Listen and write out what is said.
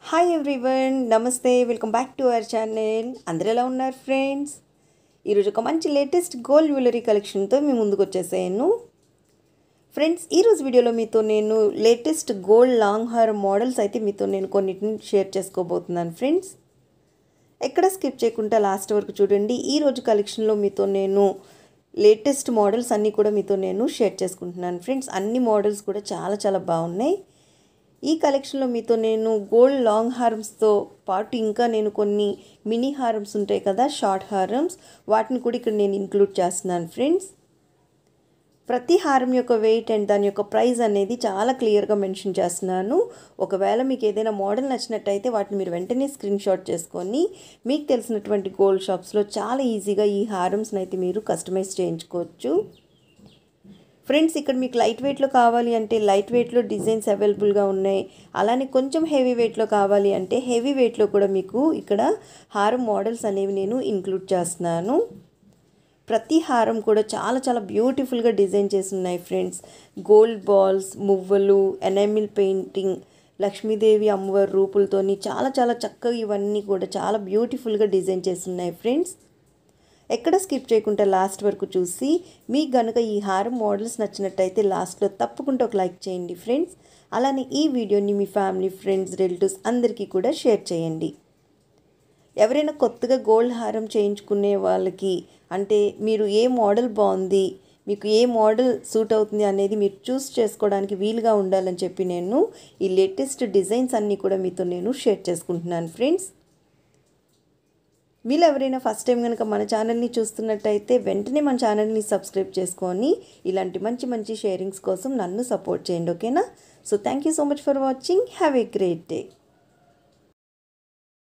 hi everyone నమస్తే welcome back to our channel అందరు ఎలా ఉన్నారు ఫ్రెండ్స్ ఈరోజు ఒక మంచి లేటెస్ట్ గోల్డ్ జ్యువెలరీ కలెక్షన్తో మీ ముందుకు వచ్చేసాను ఫ్రెండ్స్ ఈరోజు వీడియోలో మీతో నేను లేటెస్ట్ గోల్డ్ లాంగ్ హార్ మోడల్స్ అయితే మీతో నేను కొన్నిటిని షేర్ చేసుకోబోతున్నాను ఫ్రెండ్స్ ఎక్కడ స్కిప్ చేయకుండా లాస్ట్ వరకు చూడండి ఈ రోజు కలెక్షన్లో మీతో నేను లేటెస్ట్ మోడల్స్ అన్నీ కూడా మీతో నేను షేర్ చేసుకుంటున్నాను ఫ్రెండ్స్ అన్ని మోడల్స్ కూడా చాలా చాలా బాగున్నాయి ఈ కలెక్షన్లో మీతో నేను గోల్డ్ లాంగ్ హారమ్స్తో పాటు ఇంకా నేను కొన్ని మినీ హారమ్స్ ఉంటాయి కదా షార్ట్ హారమ్స్ వాటిని కూడా ఇక్కడ నేను ఇంక్లూడ్ చేస్తున్నాను ఫ్రెండ్స్ ప్రతి హారం యొక్క వెయిట్ అండ్ దాని యొక్క ప్రైస్ అనేది చాలా క్లియర్గా మెన్షన్ చేస్తున్నాను ఒకవేళ మీకు ఏదైనా మోడల్ నచ్చినట్టయితే వాటిని మీరు వెంటనే స్క్రీన్ షాట్ చేసుకొని మీకు తెలిసినటువంటి గోల్డ్ షాప్స్లో చాలా ఈజీగా ఈ హారమ్స్ని అయితే మీరు కస్టమైజ్ చేయించుకోవచ్చు ఫ్రెండ్స్ ఇక్కడ మీకు లైట్ వెయిట్లో కావాలి అంటే లైట్ వెయిట్లో డిజైన్స్ అవైలబుల్గా ఉన్నాయి అలానే కొంచెం హెవీ వెయిట్లో కావాలి అంటే హెవీ వెయిట్లో కూడా మీకు ఇక్కడ హారం మోడల్స్ అనేవి నేను ఇంక్లూడ్ చేస్తున్నాను ప్రతి హారం కూడా చాలా చాలా బ్యూటిఫుల్గా డిజైన్ చేసి ఉన్నాయి ఫ్రెండ్స్ గోల్డ్ బాల్స్ మువ్వలు ఎనామిల్ పెయింటింగ్ లక్ష్మీదేవి అమ్మవారి రూపులతోని చాలా చాలా చక్కగా ఇవన్నీ కూడా చాలా బ్యూటిఫుల్గా డిజైన్ చేసి ఉన్నాయి ఫ్రెండ్స్ ఎక్కడ స్కిప్ చేయకుండా లాస్ట్ వరకు చూసి మీకు గనుక ఈ హారం మోడల్స్ నచ్చినట్టయితే లాస్ట్లో తప్పకుండా ఒక లైక్ చేయండి ఫ్రెండ్స్ అలానే ఈ వీడియోని మీ ఫ్యామిలీ ఫ్రెండ్స్ రిలేటివ్స్ అందరికీ కూడా షేర్ చేయండి ఎవరైనా కొత్తగా గోల్డ్ హారం చేయించుకునే వాళ్ళకి అంటే మీరు ఏ మోడల్ బాగుంది మీకు ఏ మోడల్ సూట్ అవుతుంది అనేది మీరు చూస్ చేసుకోవడానికి వీలుగా ఉండాలని చెప్పి నేను ఈ లేటెస్ట్ డిజైన్స్ అన్నీ కూడా మీతో నేను షేర్ చేసుకుంటున్నాను ఫ్రెండ్స్ మీరు ఎవరైనా ఫస్ట్ టైం కనుక మన ఛానల్ని చూస్తున్నట్టయితే వెంటనే మన ఛానల్ని సబ్స్క్రైబ్ చేసుకొని ఇలాంటి మంచి మంచి షేరింగ్స్ కోసం నన్ను సపోర్ట్ చేయండి ఓకేనా so thank you so much for watching have a great day